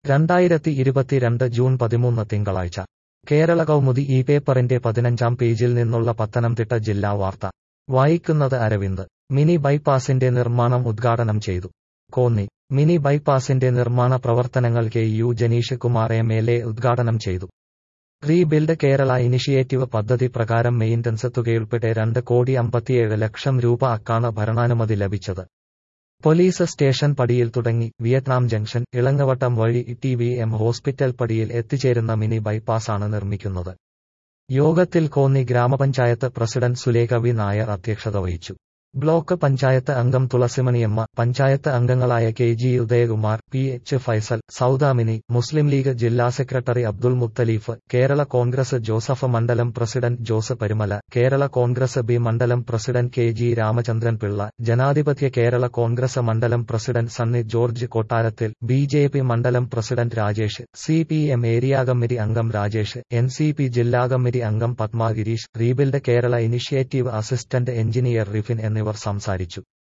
രണ്ടായിരത്തി ഇരുപത്തിരണ്ട് ജൂൺ പതിമൂന്ന് തിങ്കളാഴ്ച കേരള കൗമുദി ഈ പേപ്പറിന്റെ പതിനഞ്ചാം പേജിൽ നിന്നുള്ള പത്തനംതിട്ട ജില്ലാ വാർത്ത വായിക്കുന്നത് അരവിന്ദ് മിനി ബൈപ്പാസിന്റെ നിർമ്മാണം ഉദ്ഘാടനം ചെയ്തു കോന്നി മിനി ബൈപ്പാസിന്റെ നിർമ്മാണ പ്രവർത്തനങ്ങൾ K U Janeesh Kumar M L A ഉദ്ഘാടനം ചെയ്തു റീബിൽഡ് കേരള ഇനിഷിയേറ്റീവ് പദ്ധതി പ്രകാരം മെയിന്റനൻസ് തുകയുൾപ്പെടെ രണ്ട് കോടി അമ്പത്തിയേഴ് ലക്ഷം രൂപ അക്കാണ് ഭരണാനുമതി ലഭിച്ചത് പോലീസ് സ്റ്റേഷൻ പടിയിൽ തുടങ്ങി വിയറ്റ്നാം ജംഗ്ഷൻ ഇളങ്ങവട്ടം വഴി ടി വി എം ഹോസ്പിറ്റൽ പടിയിൽ എത്തിച്ചേരുന്ന മിനി ബൈപ്പാസാണ് നിർമ്മിക്കുന്നത് യോഗത്തിൽ കോന്നി ഗ്രാമപഞ്ചായത്ത് പ്രസിഡന്റ് സുലേഖ വി നായർ അധ്യക്ഷത വഹിച്ചു ബ്ലോക്ക് പഞ്ചായത്ത് അംഗം തുളസിമണിയമ്മ പഞ്ചായത്ത് അംഗങ്ങളായ K G Udayakumar P H Faisal Soudamini Muslim League ജില്ലാ സെക്രട്ടറി അബ്ദുൾ മുത്തലീഫ് കേരള കോൺഗ്രസ് ജോസഫ് മണ്ഡലം പ്രസിഡന്റ് ജോസ് പരിമല കേരള കോൺഗ്രസ് ബി മണ്ഡലം president K G Ramachandran Pillai ജനാധിപത്യ കേരള കോൺഗ്രസ് മണ്ഡലം പ്രസിഡന്റ് സണ്ണി ജോർജ് കൊട്ടാരത്തിൽ ബി ജെ പി മണ്ഡലം president Rajesh C P M area committee അംഗം രാജേഷ് എൻ സി പി ജില്ലാ കമ്മിറ്റി അംഗം Padma Gireesh rebuild Kerala initiative assistant engineer Rifin എന്നിവർ സംസാരിച്ചു